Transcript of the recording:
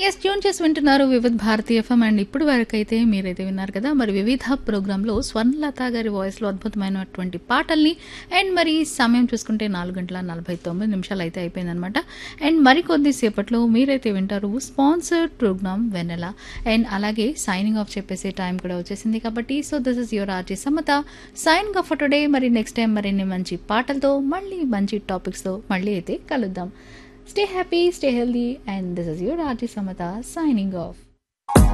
Yes tune చేసి వింటున్నారు Vividh Bharati FM and ఇప్పుడు వరకు అయితే మీరైతే విన్నారు కదా మరి వివిధ ప్రోగ్రాంలో స్వర్ణలత గారి వాయిస్లో అద్భుతమైనటువంటి పాటల్ని అండ్ మరి సమయం చూసుకుంటే నాలుగు గంటల నలభై తొమ్మిది నిమిషాలు అయితే అయిపోయిందనమాట అండ్ మరికొద్ది సేపట్లో మీరైతే వింటారు స్పాన్సర్డ్ ప్రోగ్రామ్ వెనెల అండ్ అలాగే సైనింగ్ ఆఫ్ చెప్పేసే టైం కూడా వచ్చేసింది కాబట్టి so this is your RJ Samatha signing off today మరి నెక్స్ట్ టైం మరిన్ని మంచి పాటలతో మళ్ళీ మంచి టాపిక్స్తో మళ్ళీ అయితే కలుద్దాం Stay happy, stay healthy, and this is your Raji Samata signing off.